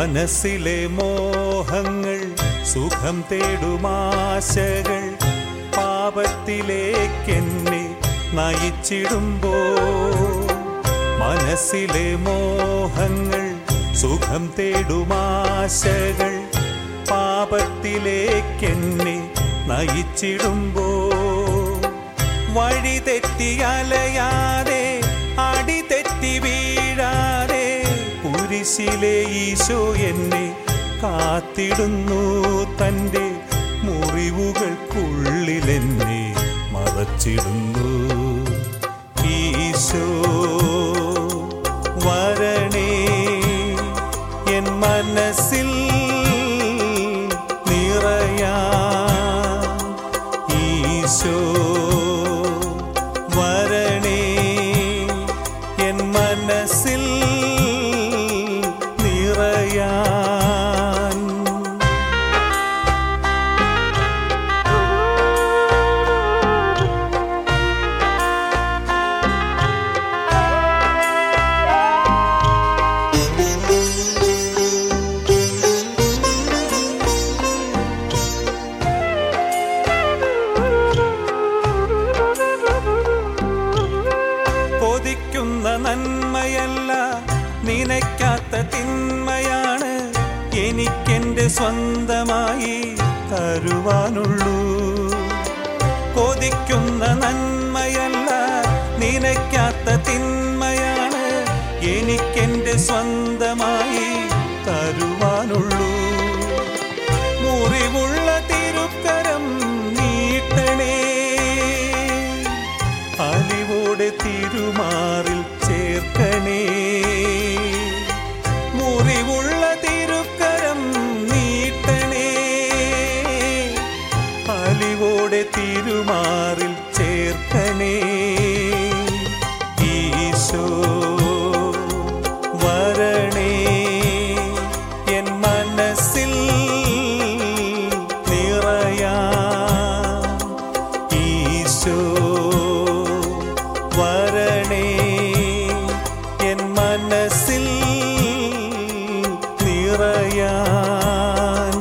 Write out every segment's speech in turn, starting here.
മനസ്സിലെ മോഹങ്ങൾ സുഖം തേടുമാശകൾ പാപത്തിലേക്കെന്നെ നയിച്ചിടുമ്പോ മനസ്സിലെ മോഹങ്ങൾ സുഖം തേടുമാശകൾ പാപത്തിലേക്കെന്നെ നയിച്ചിടുമ്പോ വഴി തെറ്റി അലയാതെ അടി തെറ്റി വീഴാതെ കുരിശിലെ ഈശോ എന്നെ കാത്തിടുന്നു തൻ്റെ മുറിവുകൾക്കുള്ളിലെന്നെ മറച്ചിടുന്നു ഈശോ വരണേ എൻ മനസ്സിൽ നിറയാ ഈശോ വരണേ എൻ മനസ്സിൽ നിറയാൻ കൊതിക്കുന്ന നന്മയല്ല നിനയ്ക്കാത്ത തിന്മയാണ് എനിക്കെന്റെ സ്വന്തമായി തരുവാനുള്ളൂ കൊതിക്കുന്ന നന്മയല്ല നിനയ്ക്കാത്ത തിന്മയാണ് എനിക്കെന്റെ സ്വന്തമായി തരുവാനുള്ളൂ മുറിവുള്ള തിരുക്കരം നീട്ടണേ അലിവോടെ തിരുമാറിൽ ചേർക്കണേ മുറിവുള്ള തിരുക്കരം നീട്ടണേ അലിവോടെ തിരുമാറിൽ ചേർക്കണേ ഈശോ വരണേ എൻ മനസ്സിൽ നിറയാ ഈശോ വരണേ എൻ മനസ്സിൽ നിറയാൻ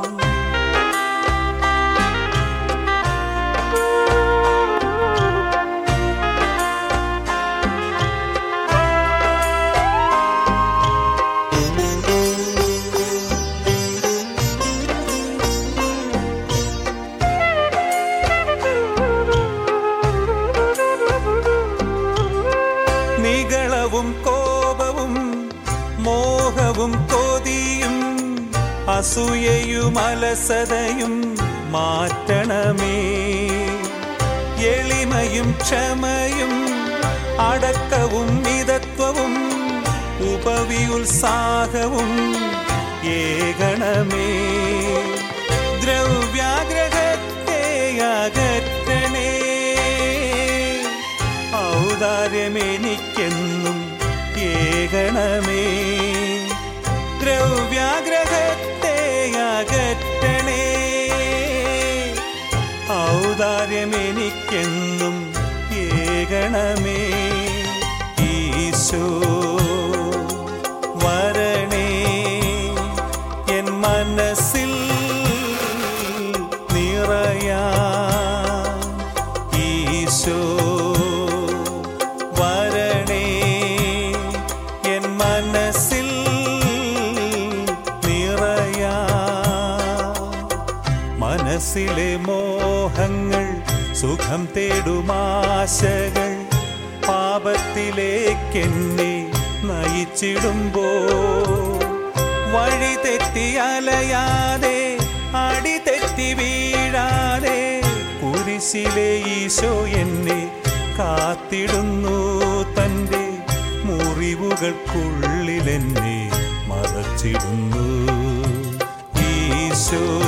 നികളവും കോപവും മോഹവും കൊതിയും അസൂയയും അലസതയും മാറ്റണമേ എളിമയും ക്ഷമയും അടക്കവും മിതത്വവും ഉപവിയുത്സാഹവും ഏകണമേ ദ്രവ്യാഗ്രഹത്തെ അകറ്റണേ ഔദാര്യമെനിക്കെന്നും ഏകണമേ ദ്രവ്യാഗ്രഹത്തെ അകറ്റണേ ഔദാര്യമെനിക്കെന്നും ഏകണമേ ഈശോ വരണേ എൻ മനസ്സിൽ നിറയാ ഈശോ വരണേ എൻ മനസ്സിൽ നിറയാ മനസ്സിലെ മോഹങ്ങൾ സുഖം തേടുമാശകൾ പാപത്തിലേക്കെന്നെ നയിച്ചിടുമ്പോ വഴി തെറ്റി അലയാതെ അടി തെറ്റി വീഴാതെ കുരിശിലെ ഈശോ എന്നെ കാത്തിടുന്നു തൻ്റെ മുറിവുകൾക്കുള്ളിലെന്നെ മറച്ചിടുന്നു ഈശോ